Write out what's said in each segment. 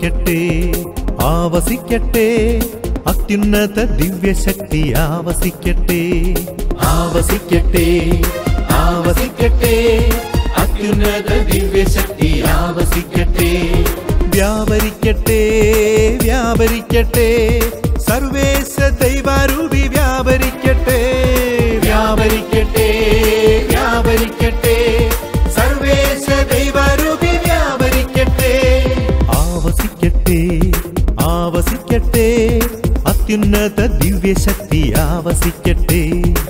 ആവസിക്കട്ടെ ആവസിക്കട്ടെ അത്യുന്നത ദിവ്യശക്തി ആവസിക്കട്ടെ ആവസിക്കട്ടെ ആവസിക്കട്ടെ അത്യുന്നത ദിവ്യശക്തി ആവസിക്കട്ടെ വ്യാപരിക്കട്ടെ വ്യാപരിക്കട്ടെ സർവേശ ദൈവാരൂപി വ്യാപരിക്കട്ടെ വ്യാപരിക്കട്ടെ വ്യാപരിക്കട്ടെ സർവേശ ദൈവാരൂപി വ്യാപരിക്കട്ടെ ആവസിക്കട്ടെ ആവസിക്കട്ടെ അത്യുന്നത ദിവ്യശക്തി ആവസിക്കട്ടെ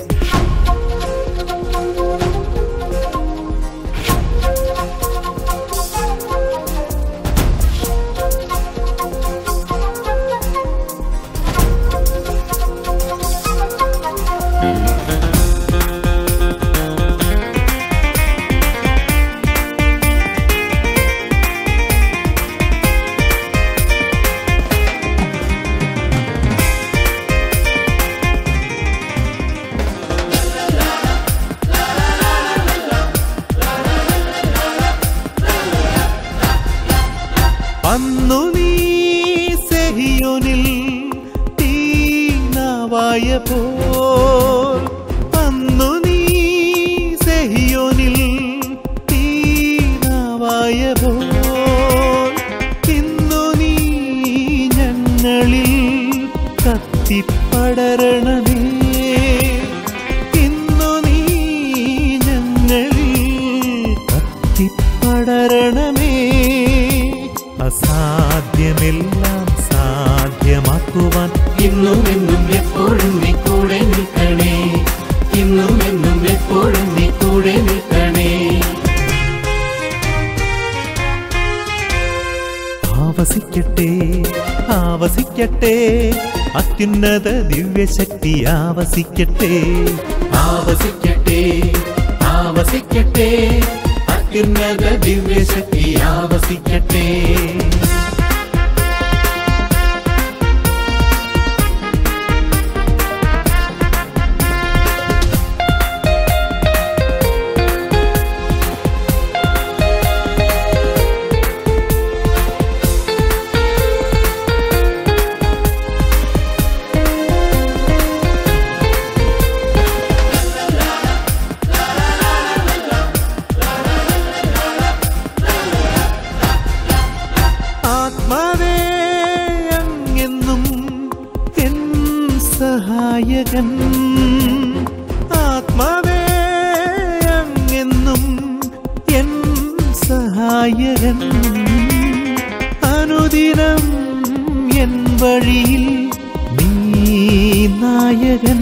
അന്നു നീ സെഹിയോനിൽ തീനാവായ പോൽ അന്നു നീ സെഹിയോനിൽ തീനാവായ പോൽ ഇന്നു നീ ഞങ്ങളിൽ കത്തിപ്പടരണമേ ഇന്നു നീ ഞങ്ങളിൽ കത്തിപ്പടരണമേ അസാധ്യമെല്ലാം സാധ്യമാക്കുവാൻ ഇന്നും എന്നും എപ്പോഴും നീ കൂടെ നിൽക്കണേ ഇന്നും എന്നും എപ്പോഴും നീ കൂടെ നിൽക്കണേ ആവസിക്കട്ടെ ആവസിക്കട്ടെ അത്യുന്നത ദിവ്യശക്തി ആവസിക്കട്ടെ ആവസിക്കട്ടെ ആവസിക്കട്ടെ അത്യുന്നത ദിവ്യശക്തി ആവസിക്കട്ടെ ആത്മാവേ അങ്ങെന്നും എൻ സഹായകൻ ആത്മാവേ അങ്ങെന്നും എൻ സഹായകൻ അനുദിനം എൻ വഴിയിൽ നീ നായകൻ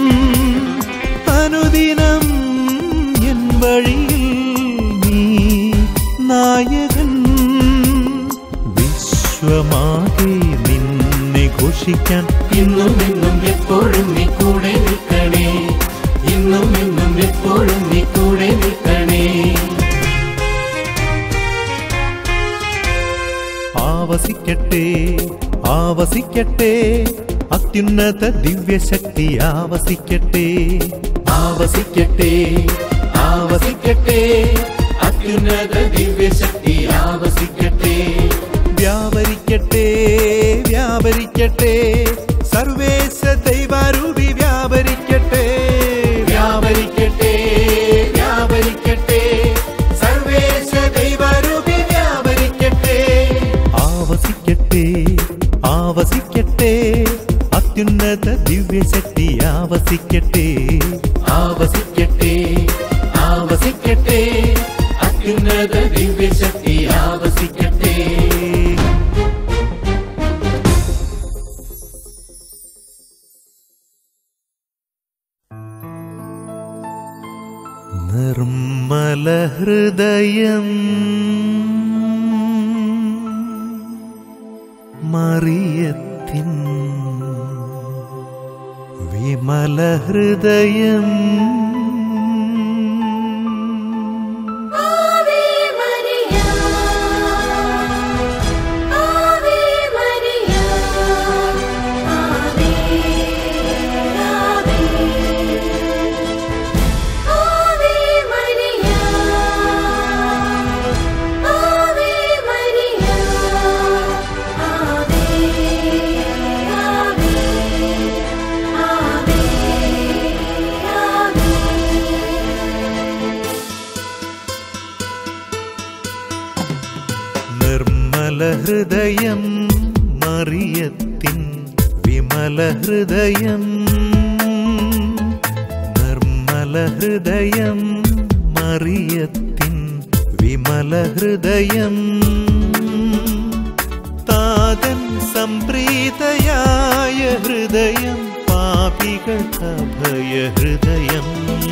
അനുദിനം എൻ വഴിയിൽ നീ നായകൻ വിശ്വമാകെ നിന്നെ ഘോഷിക്കാൻ ഇന്നും എന്നും എപ്പോഴും നീ കൂടെ നിൽക്കണേ ഇന്നും എന്നും എപ്പോഴും നീ കൂടെ നിൽക്കണേ ആവസിക്കട്ടെ ആവസിക്കട്ടെ അത്യുന്നത ദിവ്യശക്തി ആവസിക്കട്ടെ ആവസിക്കട്ടെ ആവസിക്കട്ടെ അത്യുന്നത ദിവ്യശക്തി ആവസിക്കട്ടെ വ്യാപരിക്കട്ടെ വ്യാപരിക്കട്ടെ സർവേശ ദൈവാരൂപി വ്യാപരിക്കട്ടെ വ്യാപരിക്കട്ടെ വ്യാപരിക്കട്ടെ സർവേശ ദൈവരൂപി വ്യാപരിക്കട്ടെ ആവസിക്കട്ടെ ആവസിക്കട്ടെ അത്യുന്നത ദിവ്യശക്തി ആവസിക്കട്ടെ ആവസിക്കട്ടെ ആവസിക്കട്ടെ അത്യുന്നത ദിവ്യശക്തി ആവസിക്കട്ടെ നിർമ്മല ഹൃദയം മറിയത്തിൻ വിമല ഹൃദയം ആവേ മരിയ ആവേ മരിയ ആവേ ആവേ ആവേ മരിയ ആവേ മരിയ നിർമ്മലഹൃദയം മറിയത്തിൻ വിമലഹൃദയം നിർമ്മലഹൃദയം മറിയത്തിൻ വിമലഹൃദയം താതൻ സംപ്രീതയായ ഹൃദയം പാപികൾക്കഭയ ഹൃദയം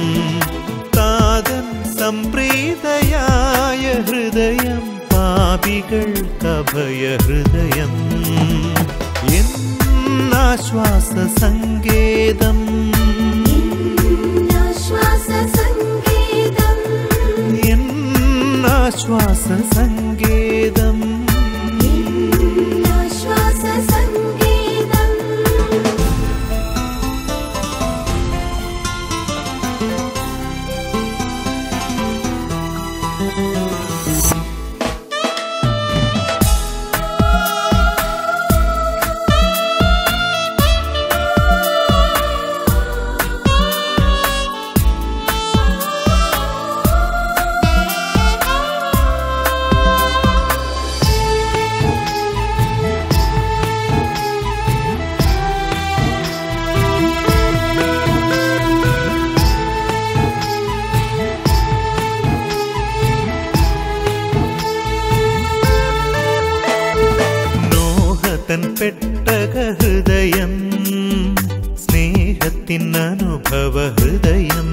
താതൻ സംപ്രീതയായ ഹൃദയം പാപികൾക്കഭയ ഹൃദയം എന്നാശ്വാസ സങ്കേതം ആശ്വാസ സംഗീതം എന്നാശ്വാസ സങ്കേതം ആശ്വാസ സംഗീതം നോഹതൻ പെട്ടക ഹൃദയം സ്നേഹത്തിൻ അനുഭവ ഹൃദയം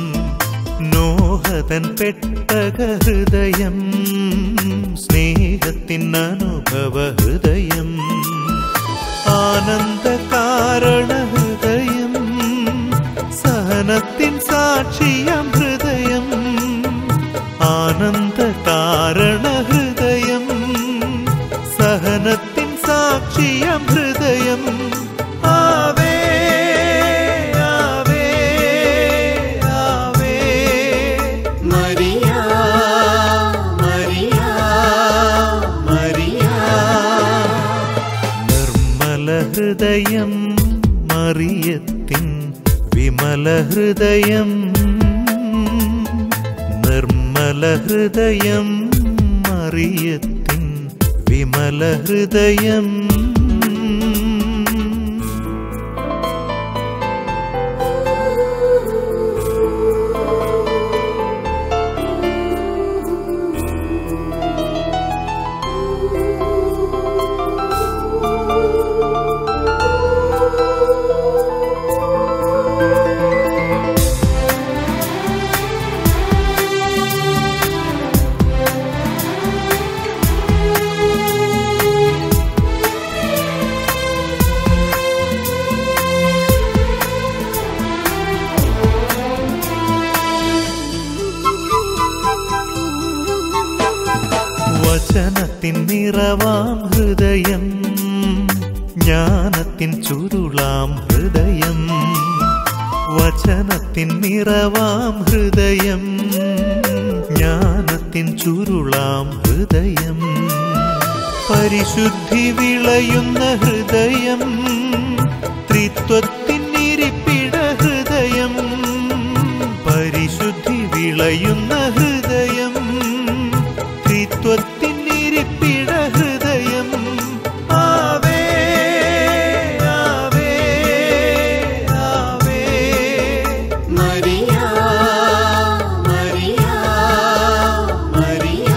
നോഹതൻ പെട്ടക ഹൃദയം സ്നേഹത്തിൻ അനുഭവ ഹൃദയം ആനന്ദ കാരണ ഹൃദയം സഹനത്തിൻ സാക്ഷിയം ഹൃദയം ആനന്ദ കാരണ ഹൃദയം സഹനത്തിൻ സാക്ഷിയം ഹൃദയം ആവേ ആവേ ആവേ മരിയ മരിയ മരിയ നിർമ്മല ഹൃദയം മറിയത്തിൻ വിമല ഹൃദയം നിർമ്മല ഹൃദയം മറിയത്തിൻ വിമല ഹൃദയം വചനത്തിൻ നിറവാം ഹൃദയം ജ്ഞാനത്തിൻ ചുരുളാം ഹൃദയം വചനത്തിൻ നിറവാം ഹൃദയം ജ്ഞാനത്തിൻ ചുരുളാം ഹൃദയം പരിശുദ്ധി വിളയുന്ന ഹൃദയം ത്രിത്വത്തിൻ ഇരിപ്പിട ഹൃദയം പരിശുദ്ധി വിളയുന്ന ഹൃദയം ത്രിത്വത്തിൻ ഇരിപ്പിട ഹൃദയം ആവേ ആവേ ആവേ മരിയ മരിയ മരിയ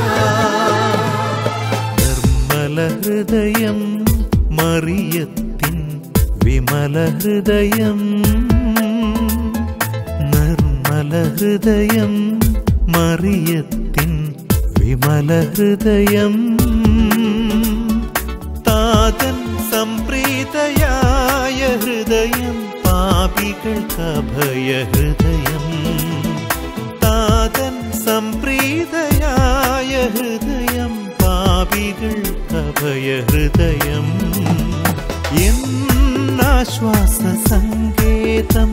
നിർമ്മല ഹൃദയം മറിയത്തിൻ വിമല ഹൃദയം നിർമ്മല ഹൃദയം മറിയത്തിൻ വിമല ഹൃദയം താതൻ സംപ്രീതയായ ഹൃദയം പാപികൾക്കഭയ ഹൃദയം താതൻ സംപ്രീതയായ ഹൃദയം പാപികൾക്കഭയ ഹൃദയം എന്നാശ്വാസ സങ്കേതം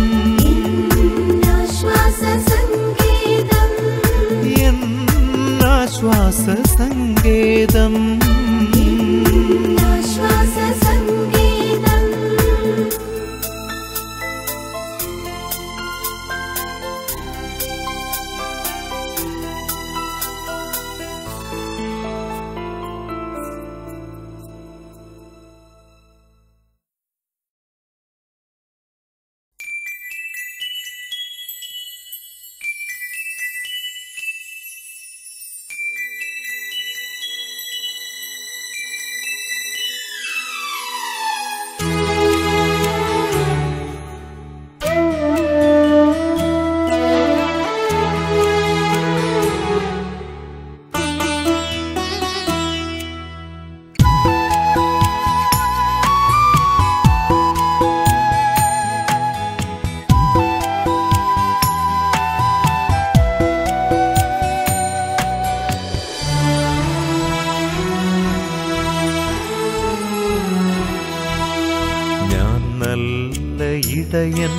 ആശ്വാസ സംഗീതം എന്നാശ്വാസ സങ്കേതം ആശ്വാസ സംഗീതം ും ഇടയൻ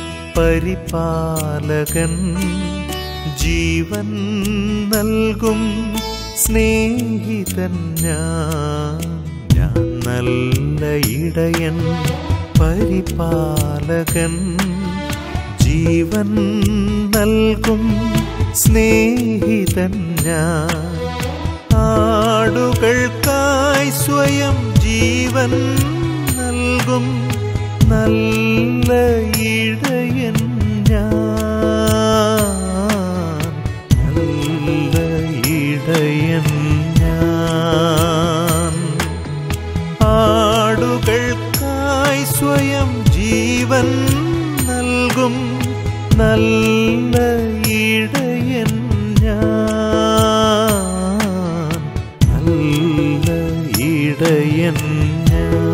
പരിപാലകൻ ജീവൻ നൽകും സ്നേഹിതൻ ഞാൻ ഞാൻ നല്ല ഇടയൻ പരിപാലകൻ ജീവൻ നൽകും സ്നേഹിതൻ ഞാൻ ആടുകൾക്കായി സ്വയം ജീവൻ നൽകും നല്ല ഇടയൻ ഞാൻ നല്ല ഇടയൻ ഞാൻ ആടുകൾക്കായി സ്വയം ജീവൻ നൽകും നല്ല ഇടയൻ ഞാൻ നല്ല ഇടയൻ ഞാൻ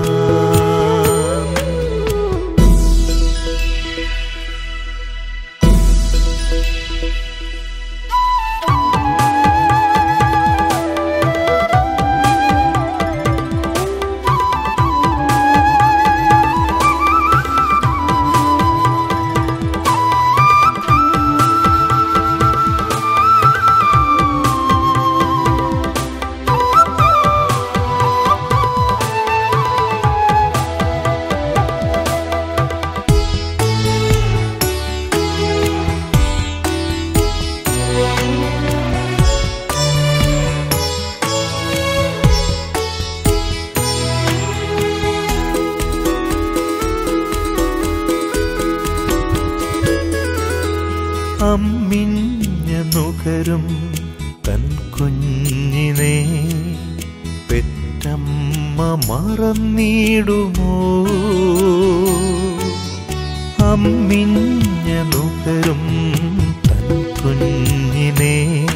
അമ്മിഞ്ഞ നുകരും തൻ കുഞ്ഞിനെ പെറ്റമ്മ മറന്നിടുമോ അമ്മിഞ്ഞ നുകരും തൻ കുഞ്ഞിനെ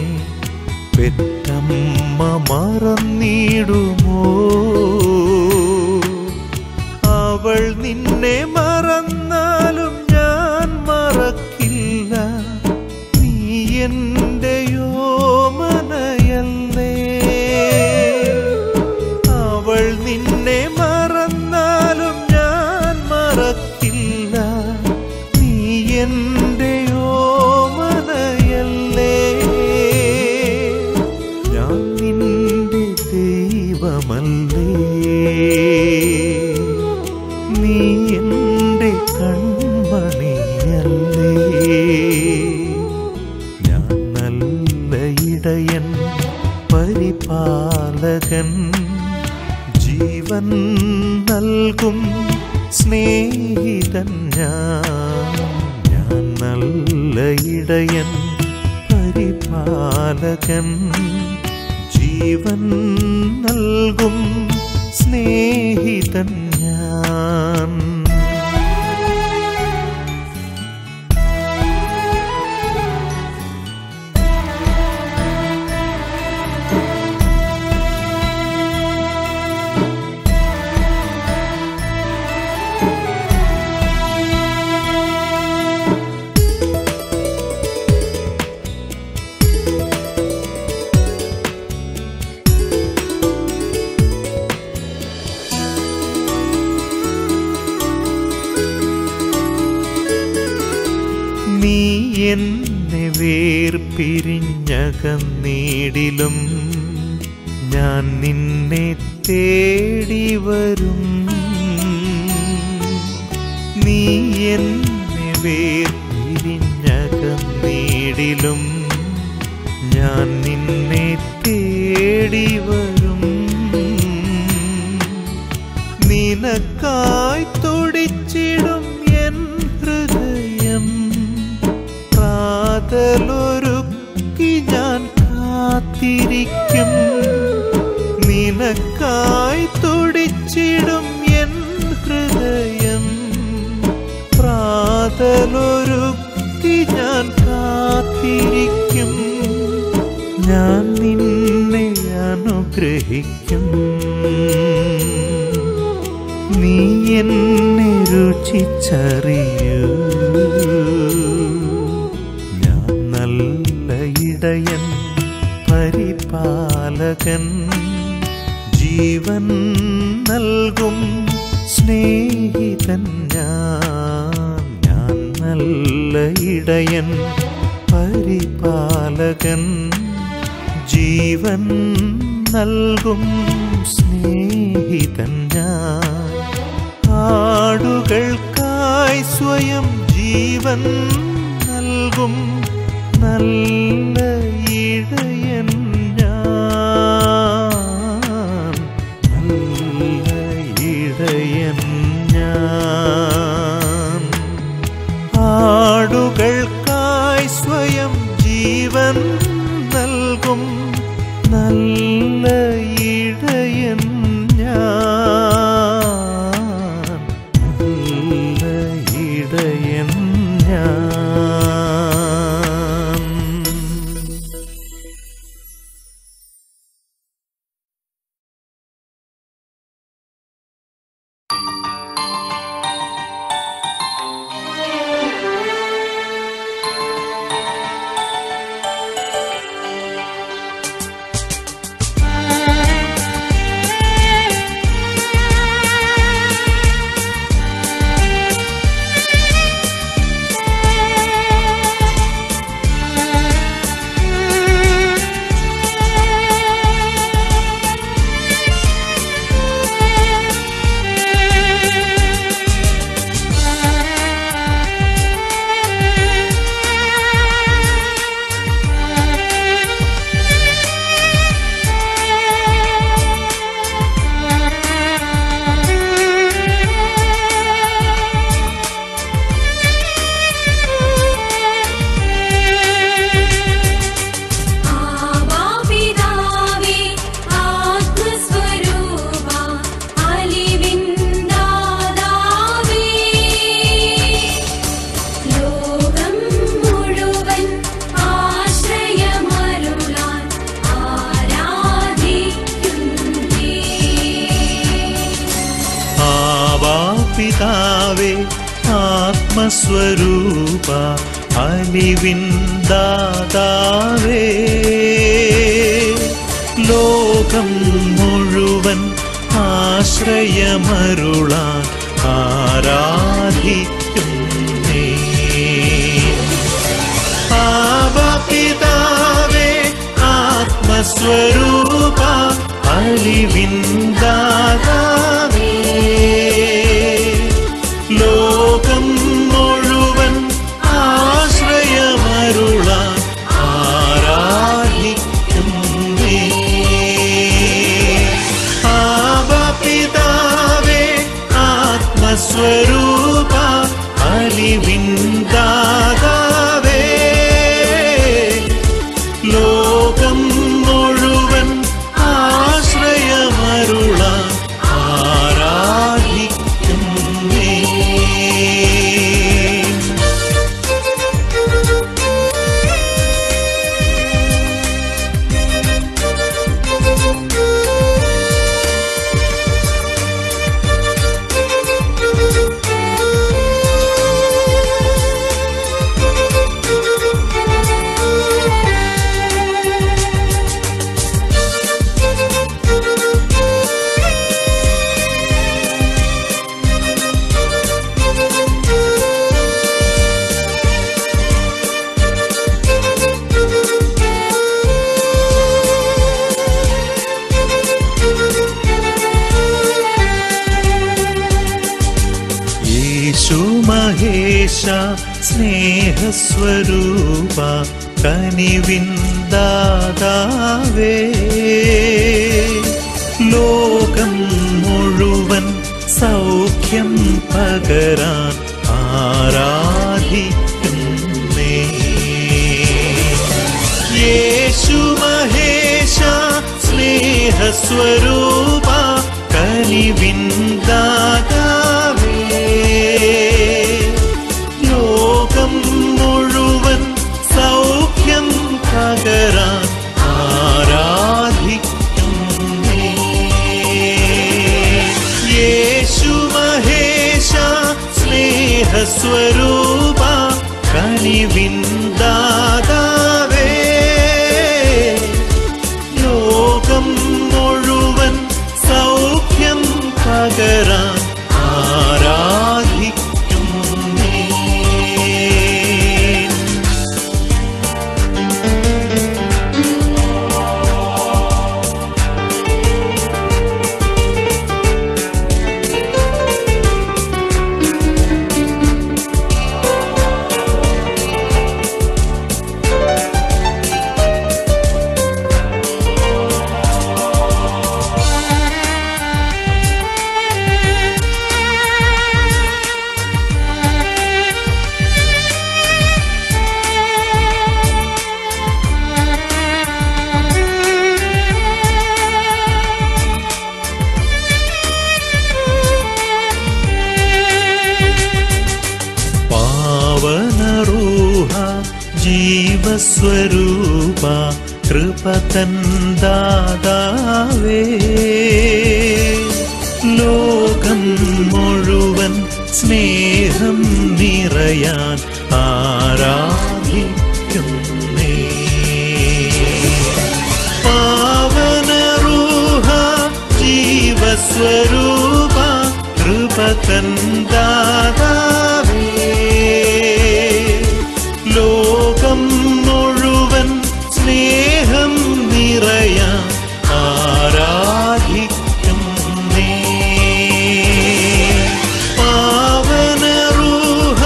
പെറ്റമ്മ മറന്നിടുമോ അവൾ നിന്നെ മറന്നാലും ഞാൻ മറക്കില്ല നീ എന്റെയോമനയല്ലേ അവൾ നിന്നെ മറന്നാലും ഞാൻ മറക്കില്ല നീ എന്റെയോമനയല്ലേ ഞാൻ നിന്റെ ദൈവമല്ലേ നീ എൻ്റെ കൺമണിയല്ലേ ഞാൻ നല്ല ഇടയൻ പരിപാലകൻ ജീവൻ നൽകും സ്നേഹിതൻ ഞാൻ ഞാൻ നല്ല ഇടയൻ പരിപാലകൻ ജീവൻ നൽകും സ്നേഹിതൻ ഞാൻ നീ എന്നെ വേർപിരിഞ്ഞകന്നീടിലും ഞാൻ നിന്നെ തേടി വരും നീ എന്നെ വേർപിരിഞ്ഞകന്നീടിലും ഞാൻ നിന്നെ തേടി വരും നിനക്കായി തുടിച്ചിടും എൻ ഹൃദയം പ്രാതലൊരുക്കി ഞാൻ കാത്തിരിക്കും നിനക്കായി തുടിച്ചിടും എൻ ഹൃദയം പ്രാതലൊരുക്കി ഞാൻ കാത്തിരിക്കും ഞാൻ നിന്നെ അനുഗ്രഹിക്കും നീ എന്നെ രുചിച്ചറിയൂ ഞാൻ നല്ല ഇടയൻ പരിപാലകൻ ജീവൻ നൽകും സ്നേഹിതൻ ഞാൻ ഇടയൻ പരിപാലകൻ ജീവൻ നൽകും സ്നേഹിതൻ ഞാൻ ആടുകൾക്കായി സ്വയം ജീവൻ നൽകും നല്ല ഇടയൻ ഞാൻ നല്ല ഇടയൻ ഞാൻ ആടുകൾക്കായി സ്വയം ജീവൻ നൽകും നല്ല ഇടയൻ ഞാൻ നല്ല ഇടയൻ ഞാൻ ആവാപിതാവേ ആത്മസ്വരൂപ അലിവിന്ദാതാവേ ലോകം മുഴുവൻ ആശ്രയമരുളാൻ ആരാധിക്കുന്നേ ആവാപിതാവേ ആത്മസ്വരൂപ അലിവിൻ ദാതാവേ ലോകം മുഴുവൻ ആശ്രയമരുളാൻ ആരാധിക്കുന്നേ ആവാപിതാവേ ആത്മസ്വരൂപ അലിവിൻ ദാതാവേ ലോകം മുഴുവൻ ആശ്രയമരുളാൻ ആരാധിക്കുന്നേ ആവാപിതാവേ ആത്മസ്വരൂപ അലിവിൻ ദാതാവേ ലോകം മുഴുവൻ ആശ്രയമരുളാൻ ആരാധിക്കുന്നേ യേശു മഹേശ സ്നേഹസ്വരൂപ കനിവിൻ ദാതാവേ ലോകം മുഴുവൻ സൗഖ്യം പകരാൻ ആരാധിക്കുന്നേ യേശു മഹേശ സ്നേഹസ്വരൂപ കനിവിൻ ദാതാവേ ലോകം മുഴുവൻ സൗഖ്യം പകരാൻ ആരാധിക്കുന്നേ യേശു മഹേശ സ്നേഹസ്വരൂപ കനിവിൻ ദാതാവേ ലോകം മുഴുവൻ സൗഖ്യം പകരാൻ ആരാധിക്കുന്നേ ജീവസ്വരൂപ കൃപതൻ ദാതാവേ ലോകം മുഴുവൻ സ്നേഹം നിറയാൻ ആരാധിക്കുന്നേ പാവനറൂഹ ജീവസ്വരൂപ കൃപതൻ ദാതാവേ ലോകം മുഴുവൻ സ്നേഹം നിറയാൻ ആരാധിക്കുന്നേ പാവനറൂഹ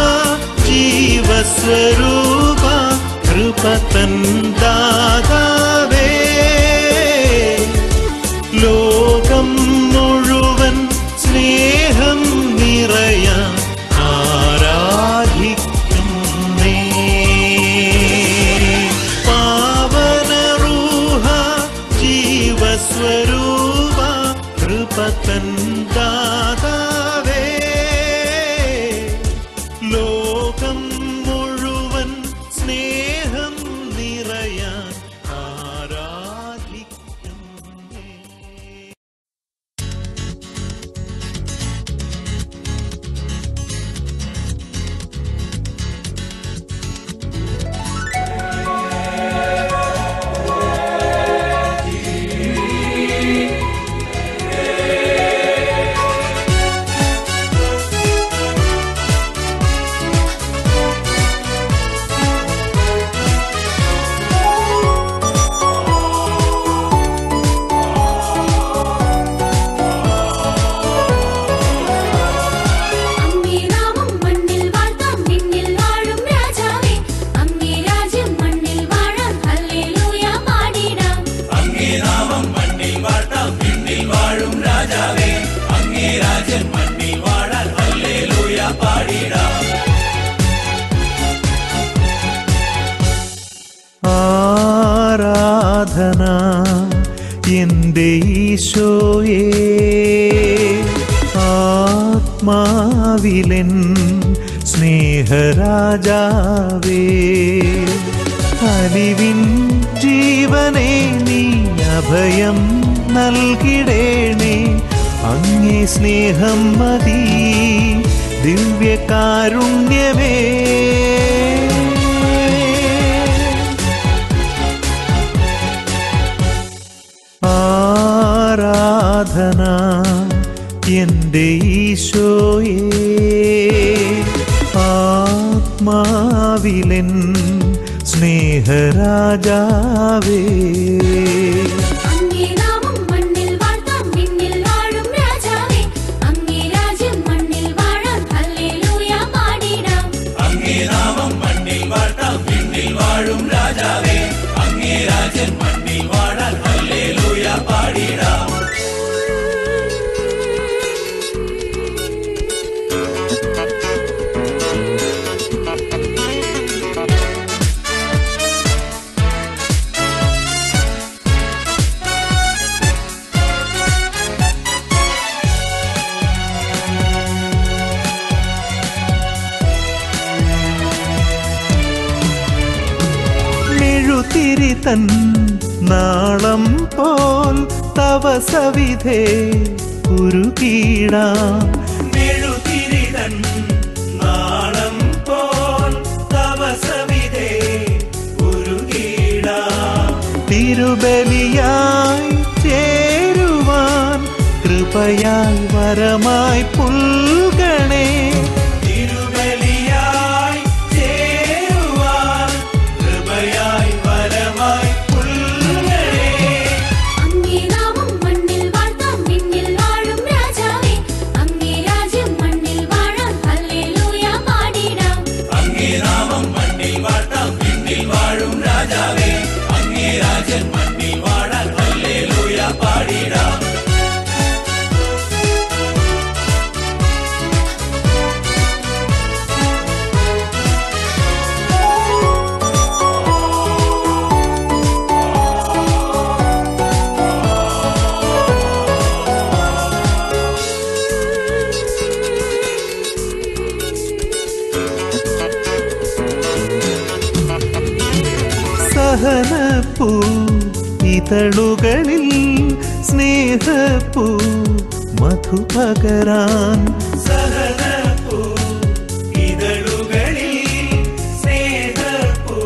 ജീവസ്വരൂപ കൃപതൻ ദാതാവേ ലോകം മുഴുവൻ സ്നേഹം നിറയാൻ ആരാധിക്കുന്നേ പാവനറൂഹ ജീവസ്വരൂപ കൃപതൻ ദാതാവേ ലോകം മുഴുവൻ സ്നേഹം നിറയാൻ ആരാധിക്കുന്നേ അങ്ങേ നാമം മണ്ണിൽ വാഴ്ത്താം നിന്നിൽ വാഴും രാജാവേ അങ്ങേ രാജ്യം മണ്ണിൽ വാഴാം ഹല്ലേലൂയ പാടിടാം അങ്ങേ നാമം മണ്ണിൽ വാഴ്ത്താം പിന്നിൽ വാഴും രാജാവേ അങ്ങേ രാജ്യം മണ്ണിൽ വാഴാൻ ഹല്ലേലൂയ പാടിടാം ആരാധന എൻ്റെ ഈശോയേ ആത്മാവിലൻ സ്നേഹരാജാവേ അലിവിൻ ജീവനെ നീ അഭയം നൽകിടേണേ അങ്ങേ സ്നേഹം മതി ദിവ്യകാരുണ്യമേ ആരാധന എൻ്റെ ഈശോയേ ആത്മാവിലൻ സ്നേഹരാജാവേ അങ്ങേ നാമം മണ്ണിൽ വാഴ്ത്താം നിന്നിൽ വാഴും രാജാവേ അങ്ങേ രാജ്യം മണ്ണിൽ വാഴാം ഹല്ലേലൂയ പാടിടാം അങ്ങേ നാമം മണ്ണിൽ വാഴ്ത്താം പിന്നിൽ വാഴും രാജാവേ അങ്ങേ രാജ്യം മണ്ണിൽ വാഴാൻ ഹല്ലേലൂയ പാടിടാം മെഴുതിരി തൻ നാളം പോൽ തവ സവിധേ ഉരുകീടാം മെഴുതിരിതൻ നാളം പോൽ തവ സവിധേ ഉരുകീടാം തിരുബലിയായി ചേരുവാൻ കൃപയായി വരമായി പുൽകണേ തിരുബലിയായി ചേരുവാൻ കൃപയായി വരമായി പുൽകണേ അങ്ങേ നാമം മണ്ണിൽ വാഴ്ത്താം നിന്നിൽ വാഴും രാജാവേ അങ്ങേ രാജ്യം മണ്ണിൽ വാഴാം ഹല്ലേലൂയ പാടിടാം അങ്ങേ നാമം മണ്ണിൽ വാഴ്ത്താം പിന്നിൽ വാഴും രാജാവേ അങ്ങേ രാജ്യം മണ്ണിൽ വാഴാൻ ഹല്ലേലൂയ പാടിടാം സഹനപ്പൂ ഇതളുകളിൽ സ്നേഹപ്പൂ മധുപകരാൻ സഹനപ്പൂ ഇതളുകളിൽ സ്നേഹപ്പൂ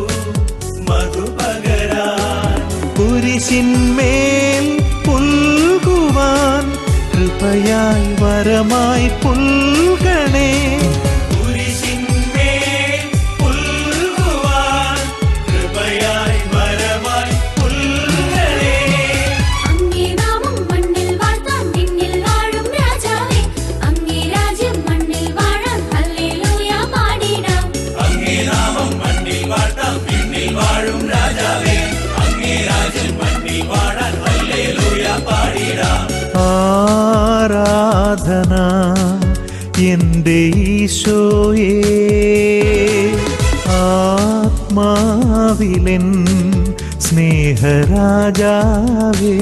മധുപകരാൻ കുരിശിന്മേൽ പുൽകുവാൻ കൃപയായി വരമായി പുൽകണേ കുരിശിന്മേൽ പുൽകുവാൻ കൃപയായി വരമായി പുൽകണേ അങ്ങേ നാമം മണ്ണിൽ വാഴ്ത്താം വിണ്ണിൽ വാഴും രാജാവേ അങ്ങേ രാജ്യം മണ്ണിൽ വാഴാൻ ഹല്ലേലൂയ പാടിടാം അങ്ങേ നാമം മണ്ണിൽ വാഴ്ത്താം പിന്നിൽ വാഴും രാജാവേ അങ്ങേ രാജ്യം മണ്ണിൽ വാഴാൻ ഹല്ലേലൂയ പാടിടാം ആരാധന എൻ്റെ ഈശോയേ ആത്മാവിലെൻ സ്നേഹരാജാവേ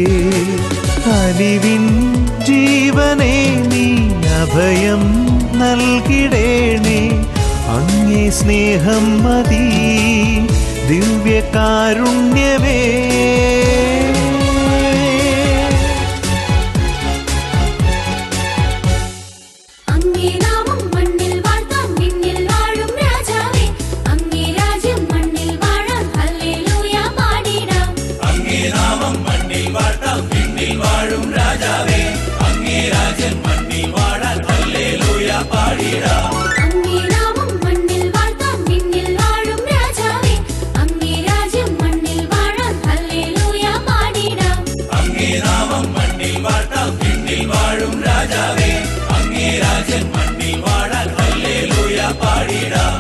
അലിവിൻ ജീവനെ നീ അഭയം നൽകിടേണേ അങ്ങേ സ്നേഹം മതി ദിവ്യകാരുണ്യമേ അങ്ങേ നാമം മണ്ണിൽ വാഴ്ത്താം വിണ്ണിൽ വാഴും രാജാവേ അങ്ങേ രാജ്യം മണ്ണിൽ വാഴാൻ ഹല്ലേലൂയ പാടിടാം അങ്ങേ നാമം മണ്ണിൽ വാഴ്ത്താം പിന്നിൽ വാഴും രാജാവേ അങ്ങേ രാജ്യം മണ്ണിൽ വാഴാൻ ഹല്ലേലൂയ പാടിടാം അങ്ങേ നാമം മണ്ണിൽ വാഴ്ത്താം വിണ്ണിൽ വാഴും രാജാവേ അങ്ങേ രാജ്യം മണ്ണിൽ വാഴാൻ ഹല്ലേലൂയ പാടിടാം അങ്ങേ നാമം മണ്ണിൽ വാഴ്ത്താം പിന്നിൽ വാഴും രാജാവേ അങ്ങേ രാജ്യം മണ്ണിൽ വാഴാൻ ഹല്ലേലൂയ പാടിടാം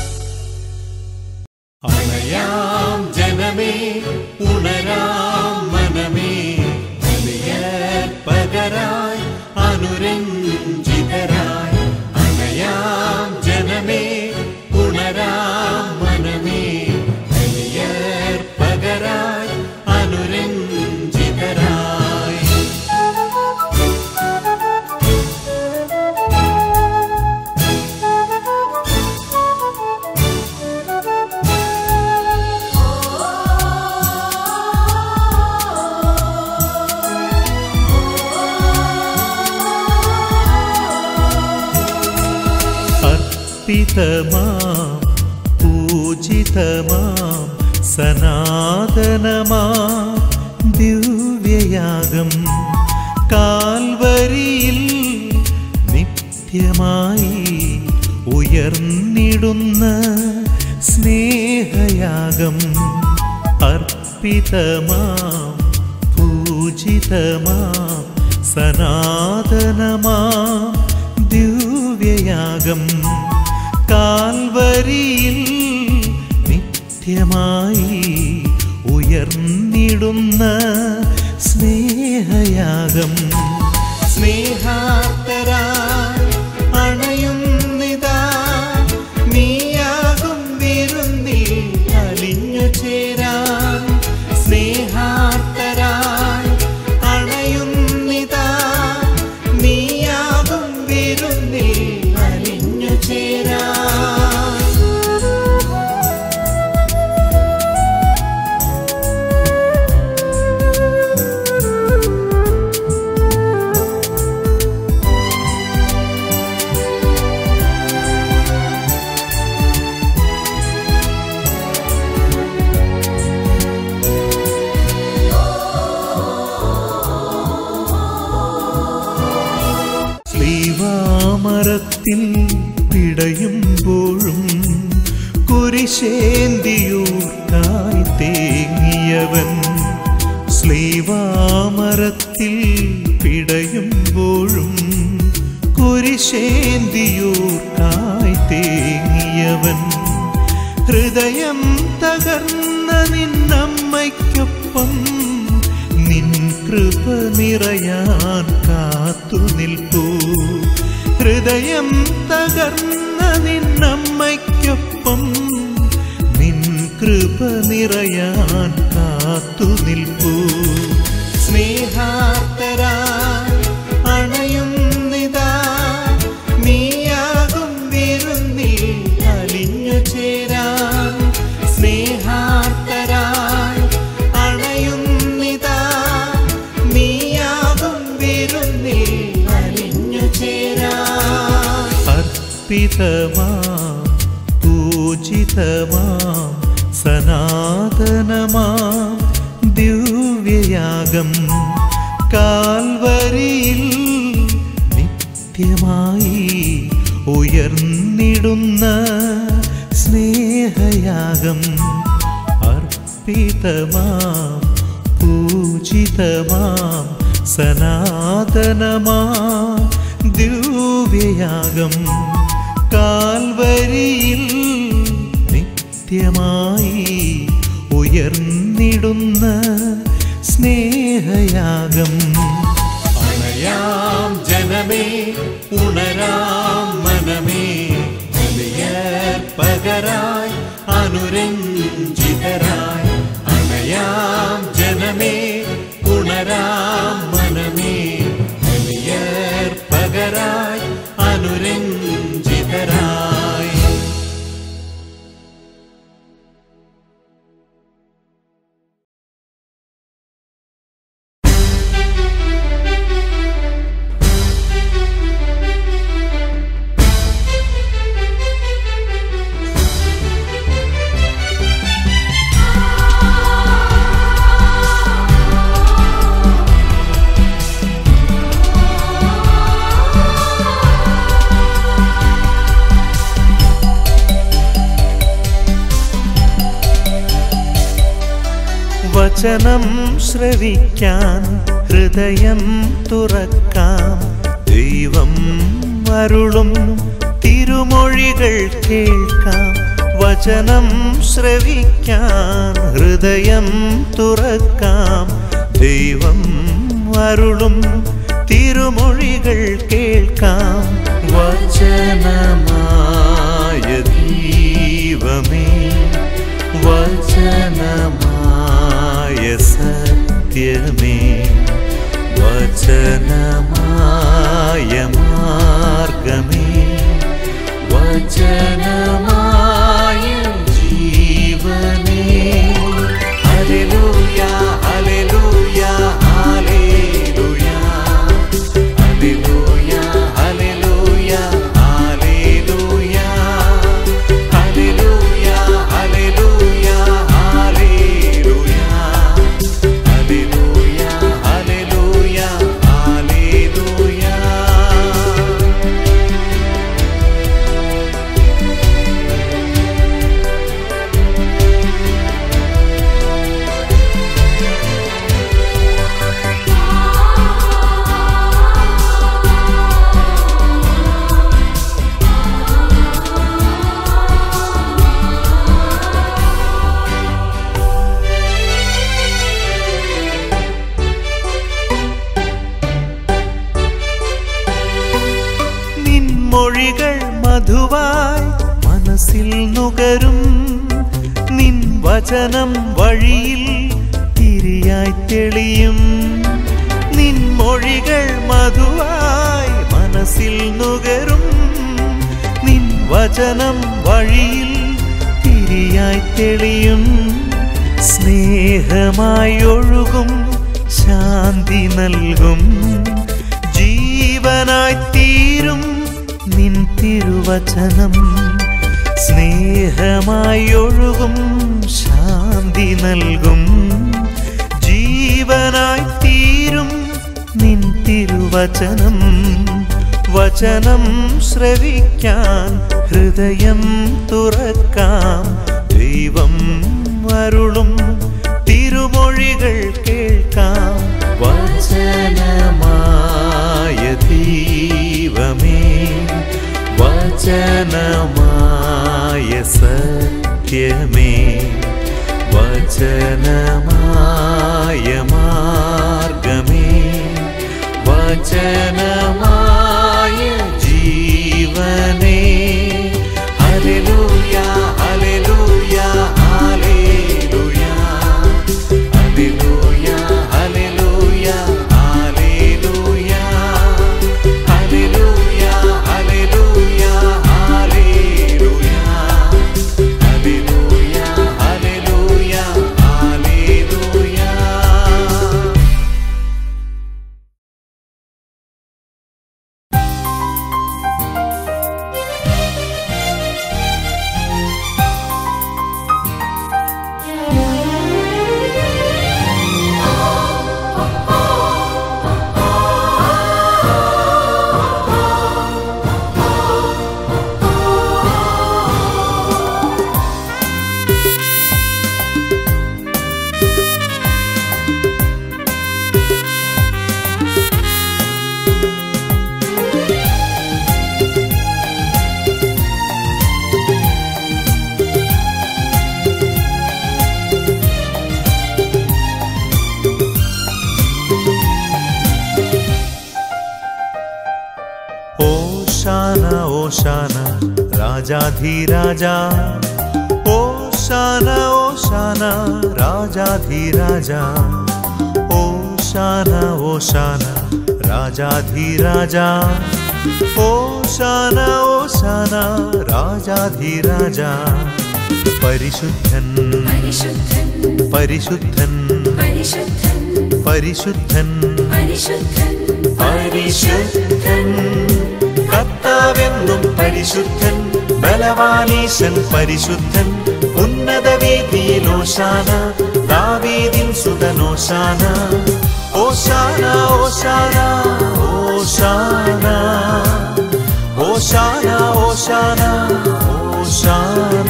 അണയാം ജനമേ ഉണരാം മനമേ വലിയ പകരായി അനുരഞ്ജിതരായി അണയാം ജനമേ ഉണരാം മനമേ വലിയ പകരായി അനുരഞ്ജിതരായി അർപ്പിതമാം പൂജിതമാം സനാതനമാം ദിവ്യയാഗം കാൽവരിയിൽ നിത്യമായി ഉയർന്നിടുന്ന സ്നേഹയാഗം അർപ്പിതമാം പൂജിതമാം സനാതനമാം ദിവ്യയാഗം കാൽവരിയിൽ നിത്യമായി ഉയർന്നിടുന്ന സ്നേഹയാഗം സ്നേഹാർത്തരായി അണയുന്നിതാ നീയാകും വിരുന്നിൽ അലിഞ്ഞു ചേരാൻ സ്നേഹാർത്തരായി അണയുന്നിതാ നീയാകും വിരുന്നിൽ അലിഞ്ഞു ചേരാൻ ശ്രീവാമരത്തിൽ പിടയുമ്പോഴും കുരിശേന്തിയൂർക്കായി തേങ്ങിയവൻ ശ്രീവാമരത്തിൽ പിടയുമ്പോഴും കുരിശേന്തിയൂർക്കായി തേങ്ങിയവൻ ഹൃദയം തകർന്ന നിന്നമ്മയ്ക്കൊപ്പം നിൻ കൃപ നിറയാൻ കാത്തു നിൽക്കൂ ഹൃദയം തകർന്ന നിന്നമ്മയ്ക്കൊപ്പം നിൻ കൃപ നിറയാൻ കാത്തു നിൽക്കൂ സ്നേഹാർത്തരായി അണയുന്നിതാ നീയാകും വിരുന്നിൽ അലിഞ്ഞു ചേരാൻ സ്നേഹാർത്തരായി അർപ്പിതമാം പൂജിതമാം സനാതനമാം ദിവ്യയാഗം കാൽവരിയിൽ നിത്യമായി ഉയർന്നിടുന്ന സ്നേഹയാഗം അർപ്പിതമാം പൂജിതമാം സനാതനമാം ദിവ്യയാഗം കാൽവരിയിൽ നിത്യമായി ഉയർന്നിടുന്ന സ്നേഹയാഗം അണയാം ജനമേ ഉണരാം മനമേ പകരായി അനുരഞ്ജിതരായി അണയാം ജനമേ ഉണരാം മനമേ പകരായി അനുരഞ്ജിതരായി വചനം ശ്രവിക്കാൻ ഹൃദയം തുറക്കാം ദൈവം അരുളും തിരുമൊഴികൾ കേൾക്കാം വചനം ശ്രവിക്കാൻ ഹൃദയം തുറക്കാം ദൈവം അരുളും തിരുമൊഴികൾ കേൾക്കാം വചനമായ ദൈവമേ വചനമായ സത്യമേ വചനമായ മാർഗമേ വചനമായ ജീവനേ ഹല്ലേലൂയ ഹല്ലേലൂയ ഹല്ലേലൂയ ഹല്ലേലൂയ ഹല്ലേലൂയ ഹല്ലേലൂയ ഹല്ലേലൂയ ഹല്ലേലൂയ ഹല്ലേലൂയ ഹല്ലേലൂയ ഹല്ലേലൂയ ഹല്ലേലൂയ നിൻമൊഴികൾ മധുവായി മനസ്സിൽ നുകരും നിൻ വചനം വഴിയിൽ തിരിയായി തെളിയും നിൻമൊഴികൾ മധുവായി മനസ്സിൽ നുകരും നിൻ വചനം വഴിയിൽ തിരിയായി തെളിയും സ്നേഹമായി ഒഴുകും ശാന്തി നൽകും ജീവനായി തീരും നിൻ തിരുവചനം സ്നേഹമായി ഒഴുകും ശാന്തി നൽകും ജീവനായി തീരും നിൻ തിരുവചനം വചനം ശ്രവിക്കാൻ ഹൃദയം തുറക്കാം ദൈവം അരുളും തിരുമൊഴികൾ കേൾക്കാം വചനമായ ദൈവമേ വചനമായ സത്യമേ വചനമായ മാർഗമേ വചനമായ ജീവനേ ഹല്ലേലൂയ ഹല്ലേലൂയ ഹല്ലേലൂയ ഹല്ലേലൂയ ഹല്ലേലൂയ ഹല്ലേലൂയ ഹല്ലേലൂയ ഹല്ലേലൂയ ഹല്ലേലൂയ ഹല്ലേലൂയ ഹല്ലേലൂയ ഹല്ലേലൂയ ഓശാന രാജാധിരാജ ഓശാന ഓശാന രാജാധിരാജ ഓശാന ഓശാന രാജാധിരാജ ഓശാന ഓശാന രാജാധിരാജ പരിശുദ്ധൻ പരിശുദ്ധൻ പരിശുദ്ധൻ പരിശുദ്ധൻ പരിശുദ്ധൻ പരിശുദ്ധൻ പരിശുദ്ധൻ കർത്താവെന്നും പരിശുദ്ധൻ ബലവാനീശൻ പരിശുദ്ധൻ ഉന്നത വേദിയിൽ ഓശാന ദാവീദിൻ സുതനോശാന ഓശാന ഓശാന ഓശാന ഓശാന ഓശാന ഓശാന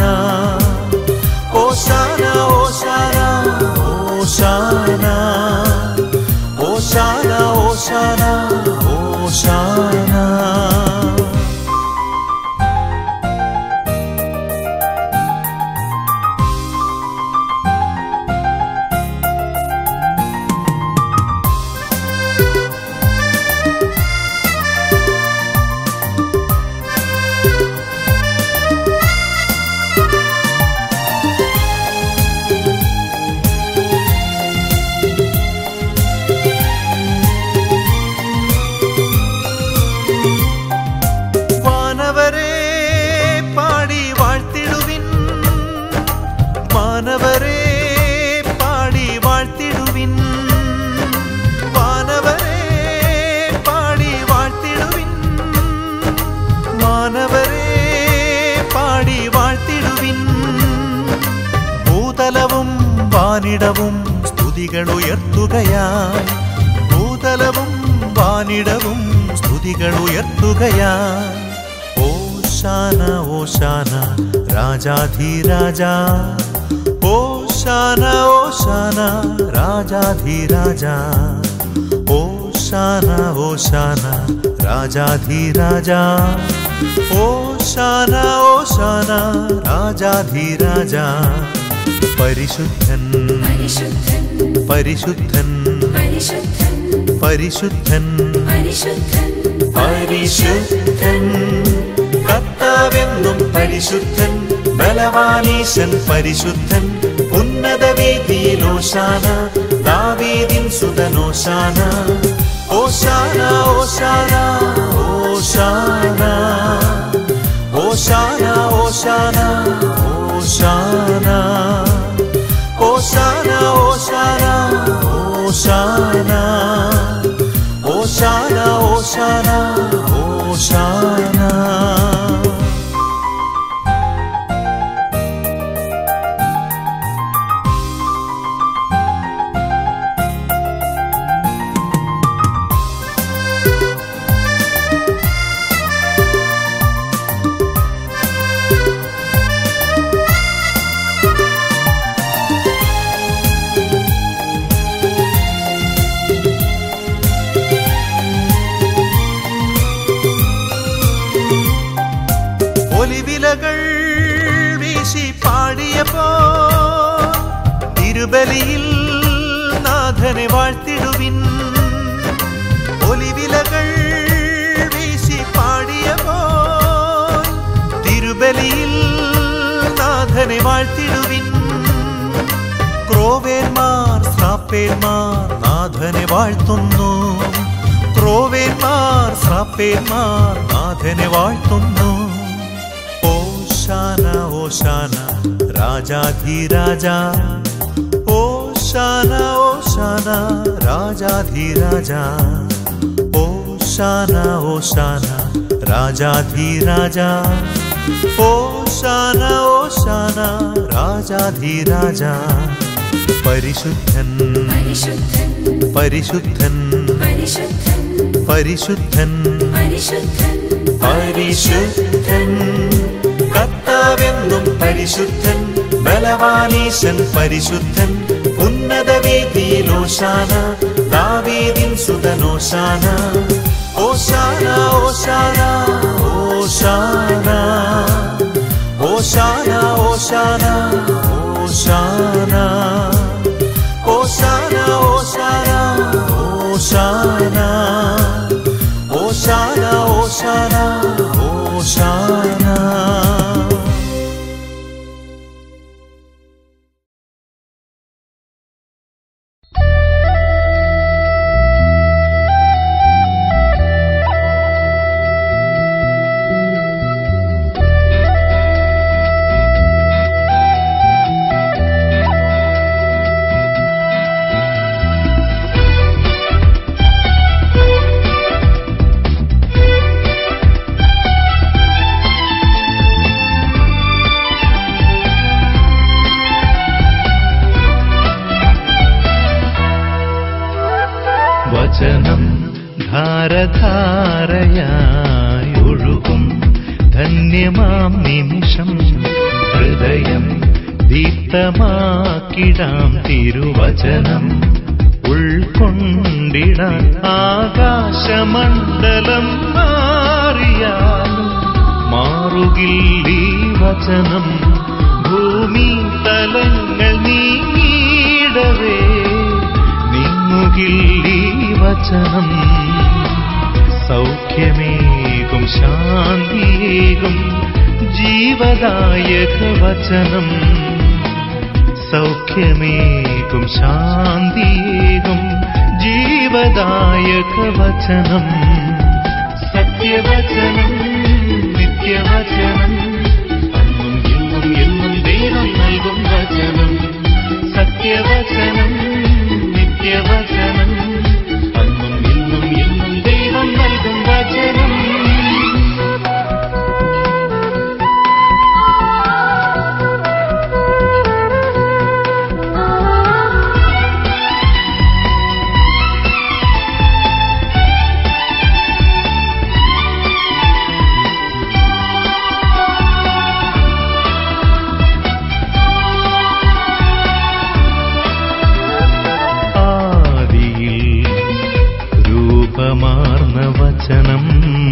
ഓശാന ഓശാന ഓശാന ഓശാന ഓശാന ഓശാന വാനവരെ പാടി വാഴ്ത്തിടുവിൻ മാനവരെ പാടി വാഴ്ത്തിടുവിൻ വാനവരെ പാടി വാഴ്ത്തിടുവിൻ മാനവരെ പാടി വാഴ്ത്തിടുവിൻ ഭൂതലവും വാനിടവും സ്തുതികൾ ഉയർത്തുകയായി ഭൂതലവും വാനിടവും സ്തുതികൾ ഉയർത്തുകയായി ഓശാന ഓശാന രാജാധിരാജ ഓശാന ഓശാന രാജാധിരാജ ഓശാന ഓശാന രാജാധിരാജ ഓശാന ഓശാന രാജാധിരാജ പരിശുദ്ധൻ പരിശുദ്ധൻ പരിശുദ്ധൻ പരിശുദ്ധൻ പരിശുദ്ധൻ പരിശുദ്ധൻ പരിശുദ്ധൻ കർത്താവെന്നും പരിശുദ്ധൻ ബലവാനീശൻ പരിശുദ്ധൻ ഉന്നത വേദിയിൽ ഓശാന ദാവീദിൻ സുതനോശാന ഓശാന ഓശാന ഓശാന ഓശാന ഓശാന ഓശാന ഓശാന ഓശാന ഓശാന ഓശാന ഓശാന ഓശാന ഒലിവിലകൾ വീശി പാടിയപ്പോ തിരുബലിയിൽ നാഥനെ വാഴ്ത്തിടുവിൻ ഒലിവിലകൾ വീശി പാടിയപ്പോ തിരുബലിയിൽ നാഥനെ വാഴ്ത്തിടുവിൻ ക്രോവേന്മാർ ശ്രാപ്പേന്മാർ നാഥനെ വാഴ്ത്തുന്നു ക്രോവേന്മാർ ശ്രാപ്പേന്മാർ നാഥനെ വാഴ്ത്തുന്നു ഓശാന ഓശാന രാജാധിരാജ ഓശാന ഓശാന രാജാധിരാജ ഓശാന ഓശാന രാജാധിരാജ ഓശാന ഓശാന രാജാധിരാജ പരിശുദ്ധൻ പരിശുദ്ധൻ പരിശുദ്ധൻ പരിശുദ്ധൻ പരിശുദ്ധൻ പരിശുദ്ധൻ പരിശുദ്ധൻ കർത്താവെന്നും പരിശുദ്ധൻ ബലവാനീശൻ പരിശുദ്ധൻ ഉന്നത വേദിയിൽ ഓശാന ദാവീദിൻ സുതനോശാന ഓശാന ഓശാന ഓശാന ഓശാന ഓശാന ഓശാന ഓശാന ഓശാന ഓശാന ഓശാന ഓശാന ഓശാന ധാരധാരയായി ഒഴുകും ധന്യമാം നിമിഷം ഹൃദയം ദീപ്തമാക്കിടാം തിരുവചനം ഉൾക്കൊണ്ടിടാൻ ആകാശമണ്ഡലം മാറിയാലും മാറുകില്ലീ വചനം ഭൂമി തലങ്ങൾ നീങ്ങിടവേ നീങ്ങുകില്ലീ വചനം സൗഖ്യമേകും ശാന്തിയേകും ജീവദായക വചനം സൗഖ്യമേകും ശാന്തിയേകും ജീവദായക വചനം സത്യവചനം നിത്യവചനം അന്നും ഇന്നും എന്നും ദൈവം നൽകും വചനം സത്യവചനം നിത്യവചനം അന്നും ഇന്നും എന്നും ദൈവം നൽകും വചനം ആദിയിൽ രൂപമാർന്ന വചനം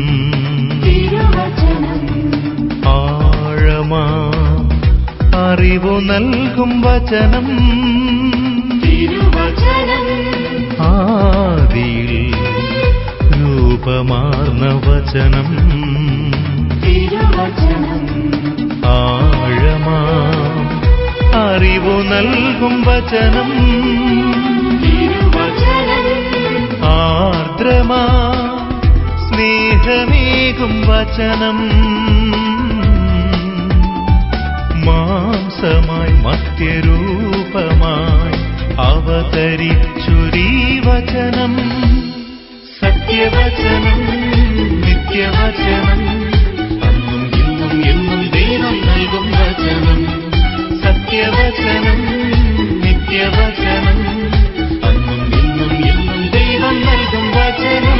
ആഴമാ അറിവു നൽകും വചനം ആദിയിൽ രൂപമാർന്ന വചനം ആഴമാ അറിവു നൽകും വചനം ആർദ്രമാ സ്നേഹമേകും വചനം മാംസമായി മധ്യരൂപമായി അവതരിച്ചുരീ വചനം സത്യവചനം നിത്യവചനം അന്നും ഇന്നും എന്നും ദൈവം നൽകും വചനം സത്യവചനം നിത്യവചനം അന്നും ഇന്നും എന്നും ദൈവം നൽകും വചനം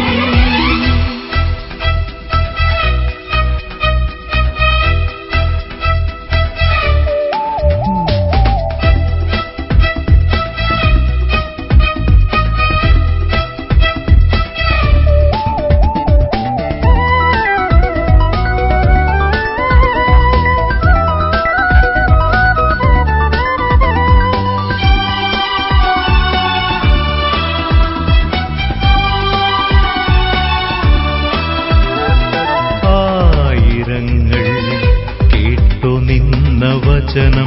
ആയിരങ്ങൾ കേട്ടു നിന്ന വചനം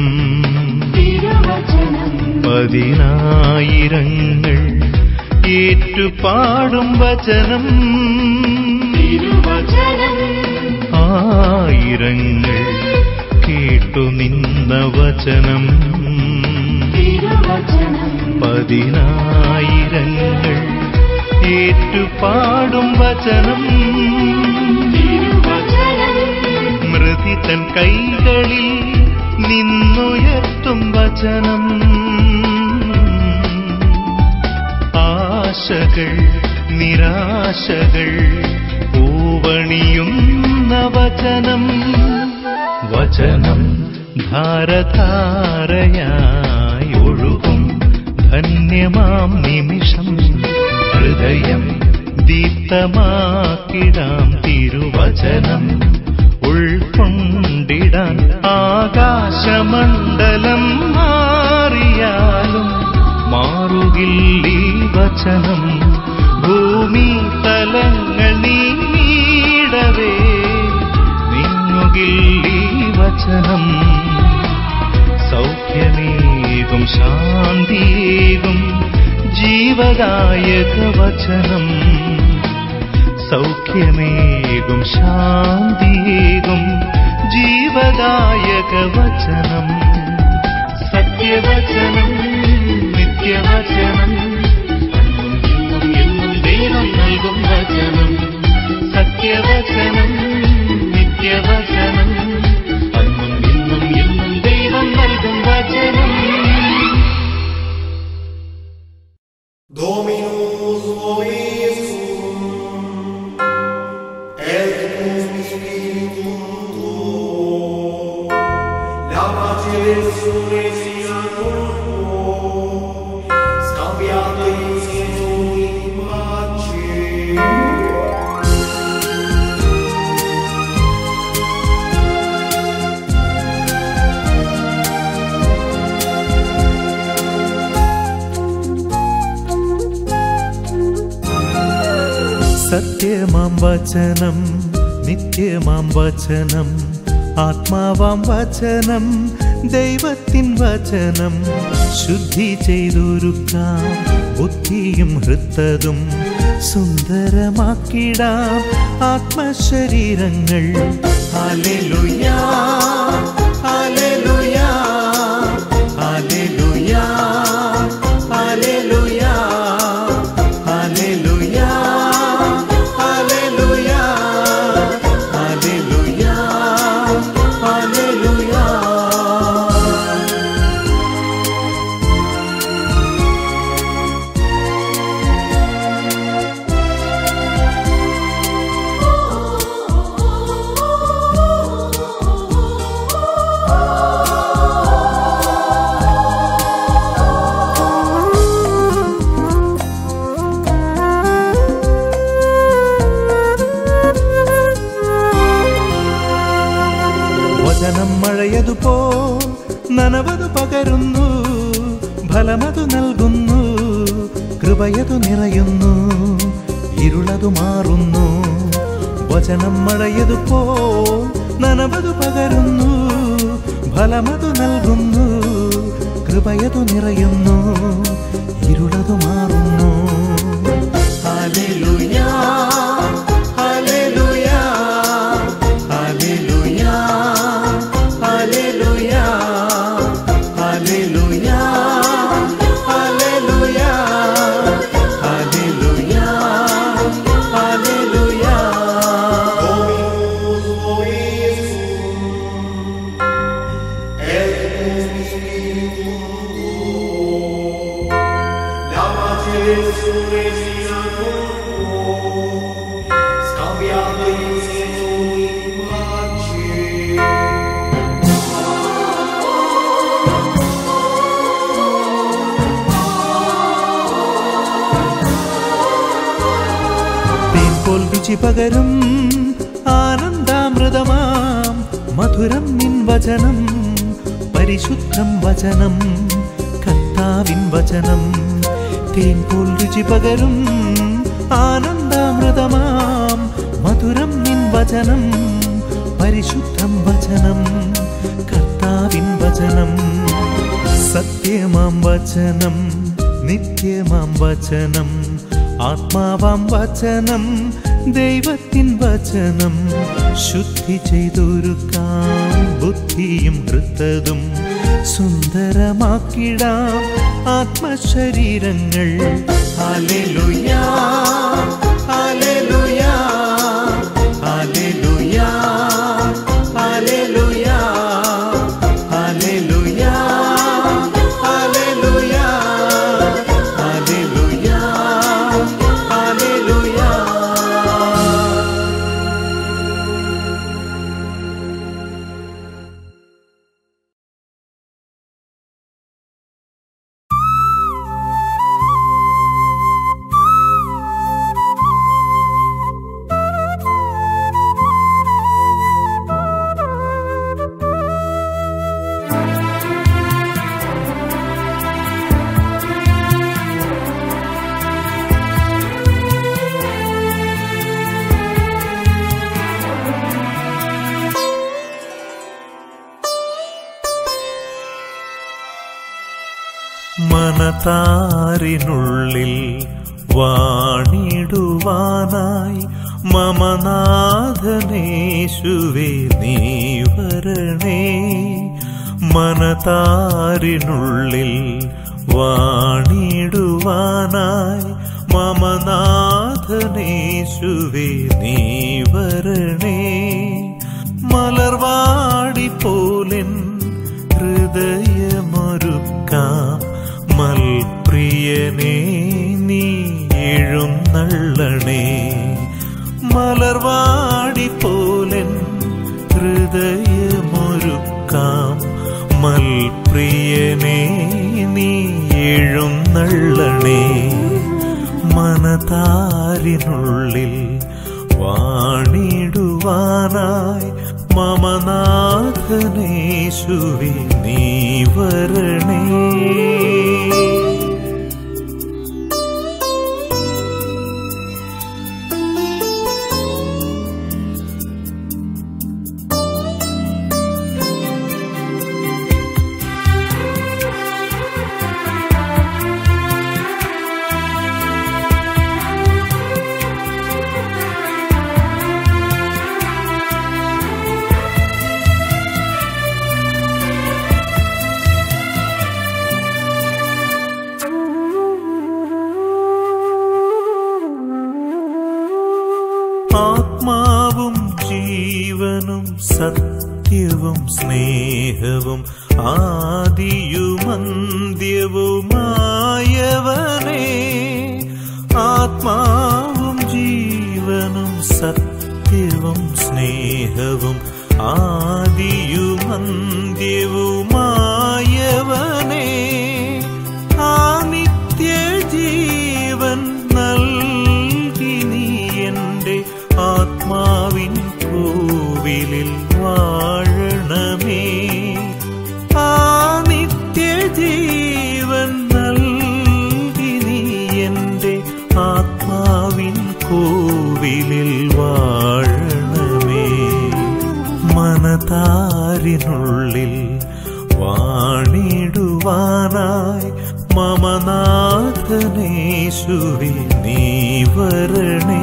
പതിനായിരങ്ങൾ ഏറ്റുപാടും വചനം ആയിരങ്ങൾ കേട്ടു നിന്ന വചനം പതിനായിരങ്ങൾ ഏറ്റുപാടും വചനം മൃതി തൻ കൈകളിൽ നിന്നുയർത്തും വചനം ആശകൾ നിരാശകൾ പൂവണിയുന്ന വചനം വചനം ധാരധാരയായി ഒഴുകും ധന്യമാം നിമിഷം ഹൃദയം ദീപ്തമാക്കിടാം തിരുവചനം ഉൾക്കൊണ്ടിടാൻ ആകാശമണ്ഡലം മാറിയാലും മാറുകില്ലീ വചനം ഭൂമി തലങ്ങൾ നീങ്ങിടവേ നീങ്ങുകില്ലീ വചനം സൗഖ്യമേകും ശാന്തിയേകും ജീവദായക വചനം സൗഖ്യമേകും ശാന്തിയേകും ജീവദായക വചനം സത്യവചനം നിത്യവചനം അന്നും ഇന്നും എന്നും ദൈവം നൽകും വചനം സത്യവചനം നിത്യവചനം അന്നും ഇന്നും എന്നും ദൈവം നൽകും വചനം Dominus vobiscum. സത്യമാം വചനം നിത്യമാം വചനം ആത്മാവാം വചനം ദൈവത്തിൻ വചനം ശുദ്ധി ചെയ്തൊരുക്കാം ബുദ്ധിയും ഹൃത്തതും സുന്ദരമാക്കിടാം ആത്മശരീരങ്ങൾ ഹല്ലേലൂയാ ഹല്ലേലൂയാ ഹല്ലേലൂയാ ഹല്ലേലൂയാ ഹല്ലേലൂയാ ഹല്ലേലൂയാ ഹല്ലേലൂയാ ഹല്ലേലൂയാ വചനം മഴയതുപോ നനവതു പകരുന്നു ഫലമതു നൽകുന്നു കൃപയതു നിറയുന്നു ഇരുളതു മാറുന്നു വചനം മഴയതുപോ നനവതു പകരുന്നു ഫലമതു നൽകുന്നു കൃപയതു നിറയുന്നു ഇരുളതു മാറുന്നു ഹല്ലേലൂയാ ഹല്ലേലൂയാ ഹല്ലേലൂയാ ഹല്ലേലൂയാ ഹല്ലേലൂയാ ഹല്ലേലൂയാ ഹല്ലേലൂയാ ഹല്ലേലൂയാ തേൻപോൽ രുചി പകരും ആനന്ദാമൃതമാം മധുരം നിൻ വചനം പരിശുദ്ധം വചനം കർത്താവിൻ വചനം തേൻപോൽ രുചി പകരും ആനന്ദാമൃതമാം മധുരം നിൻ വചനം പരിശുദ്ധം വചനം കർത്താവിൻ വചനം സത്യമാം വചനം നിത്യമാം വചനം ആത്മാവാം വചനം ദൈവത്തിൻ വചനം ശുദ്ധി ചെയ്തൊരുക്കാം ബുദ്ധിയും ഹൃത്തതും സുന്ദരമാക്കിടാം ആത്മശരീരങ്ങൾ ഹല്ലേലൂയാ ഹല്ലേലൂയാ ഹല്ലേലൂയാ ഹല്ലേലൂയാ ഹല്ലേലൂയാ ഹല്ലേലൂയാ ഹല്ലേലൂയാ ഹല്ലേലൂയാ മനതാരിനുള്ളിൽ വാണിടുവാനായി മമനാഥനേശുവേ നീ വരണേ മനതാരിനുള്ളിൽ വാണിടുവാനായി മമനാഥനേശുവേ നീ വരണേ മലർവാടി പോലെൻ ഹൃദയമൊരുക്കാം മൽപ്രിയനെ നീ എഴുന്നള്ളണേ മലർവാടി പോലെൻ ഹൃദയമൊരുക്കാം മൽപ്രിയ പ്രിയനേ നീ എഴുന്നള്ളണേ മനതാരിനുള്ളിൽ വാണിടുവാനായി മമനാഥനേശുവി നീ വരണേ ആത്മാവും ജീവനും സത്യവും സ്നേഹവും ആദിയുമന്ത്യവുമായവനേ ആത്മാവും ജീവനും സത്യവും സ്നേഹവും ആദിയുമന്ത്യവുമായവനേ ആ നിത്യജീവൻ നൽകി നീ എൻ്റെ ആത്മാവിൻ കോവിലിൽ വാഴണമേ ആ നിത്യജീവൻ നൽകി നീ എൻ്റെ ആത്മാവിൻ കോവിലിൽ വാഴണമേ മനതാരിനുള്ളിൽ വാണിടുവാനായി മമനാഥനേശുവി നീ വരണേ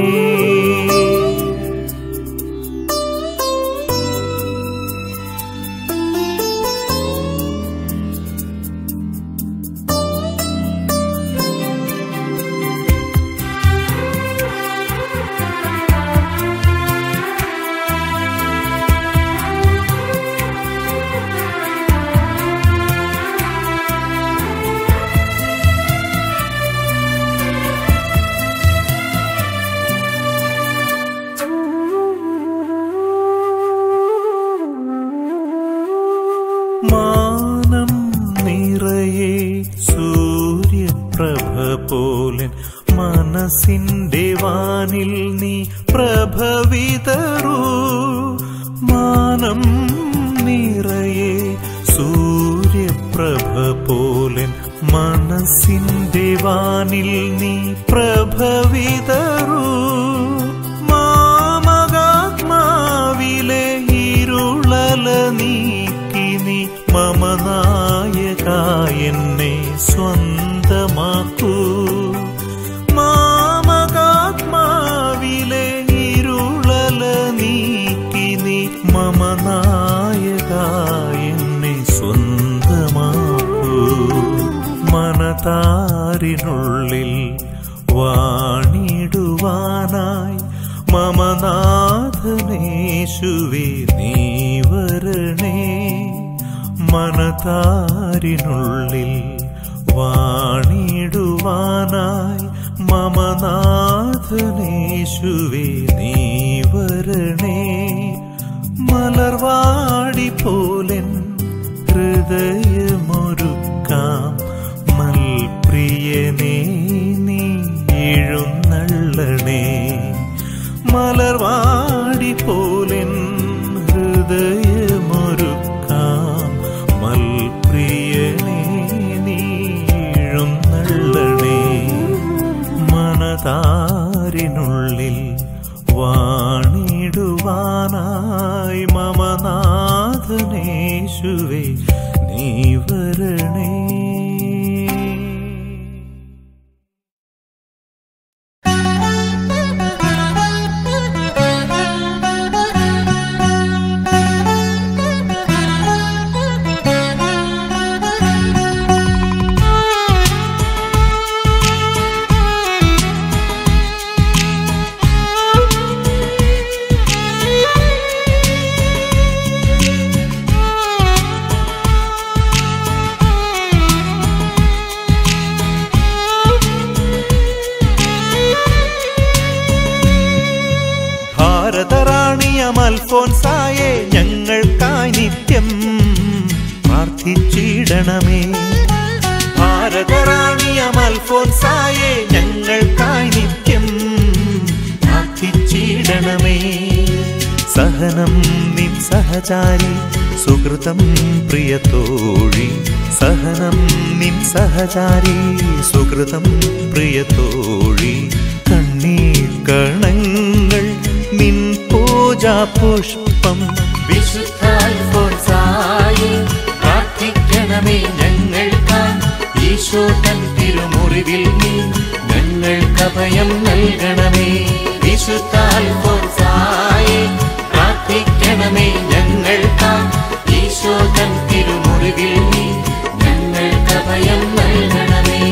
മാനം നിറയെ സൂര്യപ്രഭ പോലൻ മനസ്സിന്റെ വാനിൽ നീ പ്രഭ വിതറൂ മാനം നിറയെ സൂര്യപ്രഭ പോലൻ മനസ്സിന്റെ വാനിൽ നീ പ്രഭ വിതറൂ മാമകാത്മാവിലെ ഇരുളല നീക്കി നീ മമനായക എന്നെ സ്വന്തമാക്കൂ മാമകാത്മാവിലെ ഇരുളല നീക്കി നീ മമനായക എന്നെ സ്വന്തമാക്കൂ മനതാരിനുള്ളിൽ വാണിടുവാനായി മമനാഥനേശുവേ നീ വരണേ മനതാരിനുള്ളിൽ വാണിടുവാനായി മമനാഥനേശുവേ നീ വരണേ മലർവാടി പോലൻ ഹൃദയമൊരുക്കാം മൽപ്രിയനേ നീ എഴുന്നള്ളണേ മലർവാടി പോലൻ ഹൃദയമൊരുക്കാം മൽപ്രിയനേ നീ എഴുന്നള്ളണേ മനതാരിനുള്ളിൽ വാണിടുവാനായി മമനാഥനേശുവേ നീ വരണേ ഭാരതറാണിയം അൽഫോൻസായെ ഞങ്ങൾക്കായി നിത്യം പ്രാർത്ഥിച്ചിട പ്രാർത്ഥിച്ചിടണമേ ഭാരതറാണിയമൽഫോൻസായെ ഞങ്ങൾക്കായി നിത്യം പ്രാർത്ഥിച്ചിടണമേ സഹനം നിൻ സഹചാരി സുഹൃതം പ്രിയത്തോഴി സഹനം നിൻ സഹചാരി സുഹൃതം പ്രിയത്തോഴി കണ്ണീർ കണങ്ങൾ നിൻ പൂജാ പുഷ്പം വിശുദ്ധാൽഫോൻസായി പ്രാർത്ഥിക്കണമേ ഞങ്ങൾക്കായി ഈശോ തൻ തിരുമുറിവിൽ നീ ഞങ്ങൾക്ക് അഭയം നൽകണമേ വിശുദ്ധാൽഫോൻസായി പ്രാർത്ഥിക്കണമേ ഞങ്ങൾക്കായി ഈശോ തൻ തിരുമുറിവിൽ നീ ഞങ്ങൾക്ക് അഭയം നൽകണമേ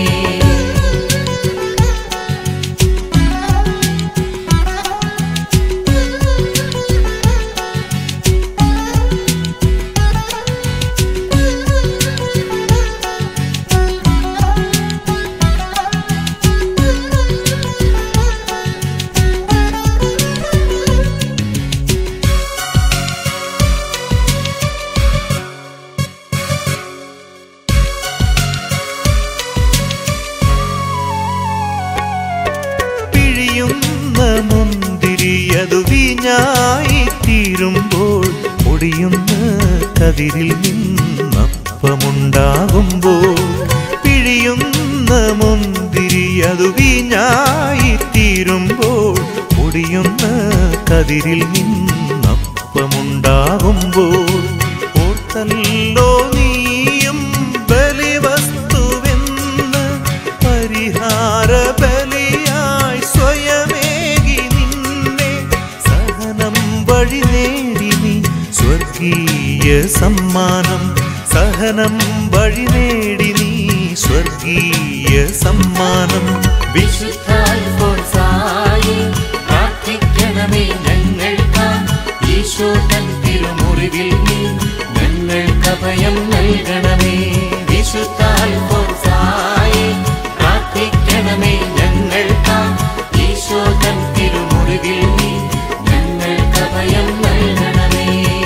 പിഴിയുന്ന മുന്തിരിയതു വീഞ്ഞായി തീരുമ്പോൾ ഒടിയുന്ന കതിരിൽ നിന്നപ്പമുണ്ടാകുമ്പോൾ പിഴിയുന്ന മുന്തിരിയതു വീഞ്ഞായി തീരുമ്പോൾ ഒടിയുന്ന കതിരിൽ നിന്നപ്പമുണ്ടാകുമ്പോൾ ഓർത്തല്ലോ നീയും ബലിവസ്തുവെന്ന് പരിഹാര ബലിയായി സ്വയമേകി നിന്നെ സഹനം വഴി നേടി നീ സ്വർഗീയ സമ്മാനം സഹനം വഴി നേടി നീ സ്വർഗീയ സമ്മാനം വിശുദ്ധാൽഫോൻസായി പ്രാർത്ഥിക്കണമേ ഞങ്ങൾക്കായി ഈശോ തൻ തിരുമുറിവിൽ നീ ഞങ്ങൾക്ക് അഭയം നൽകണമേ വിശുദ്ധാൽഫോൻസായി പ്രാർത്ഥിക്കണമേ ഞങ്ങൾക്കായി ഈശോ തൻ തിരുമുറിവിൽ നീ ഞങ്ങൾക്ക് അഭയം നൽകണമേ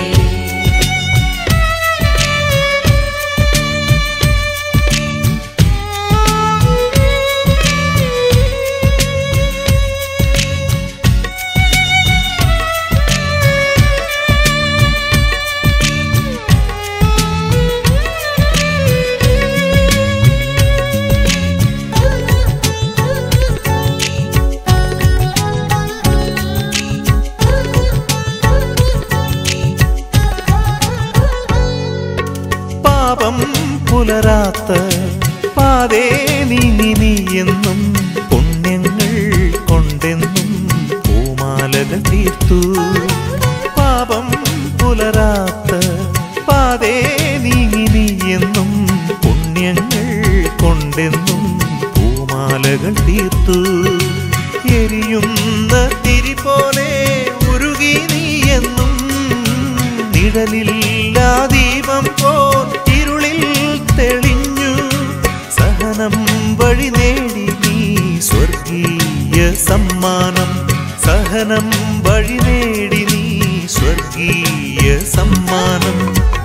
പാപം പുലരാത്ത പാതേ നീങ്ങി നീ എന്നും പുണ്യങ്ങൾ കൊണ്ടെന്നും പൂമാലകൾ തീർത്തു പാപം പുലരാത്ത പാതേ നീങ്ങി നീ എന്നും പുണ്യങ്ങൾ കൊണ്ടെന്നും പൂമാലകൾ തീർത്തു എരിയുന്ന തിരി പോലെ ഉരുകി നീ എന്നും നിഴലില്ലാ ദീപം പോൽ ഇരുളിൽ തെളിഞ്ഞു സഹനം വഴി നേടി നീ സ്വർഗീയ സമ്മാനം സഹനം വഴി നേടി നീ സ്വർഗീയ സമ്മാനം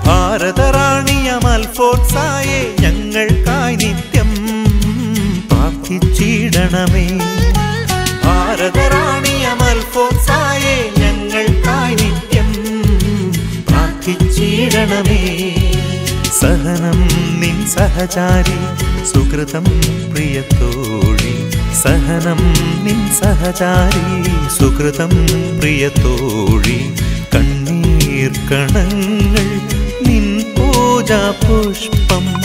ഭാരതറാണിയമൽഫോർസായെ ഞങ്ങൾക്കായി നിത്യം പ്രാർത്ഥിച്ചിടണമേ ഭാരതറാണിയമൽഫോർസായെ ഞങ്ങൾക്കായി നിത്യം പ്രാർത്ഥിച്ചിടണമേ സഹനം നിൻ സഹചാരി സുഹൃതം പ്രിയത്തോഴി സഹനം നിൻ സഹചാരി സുഹൃതം പ്രിയത്തോഴി കണ്ണീർ കണങ്ങൾ നിൻ പൂജാ പുഷ്പം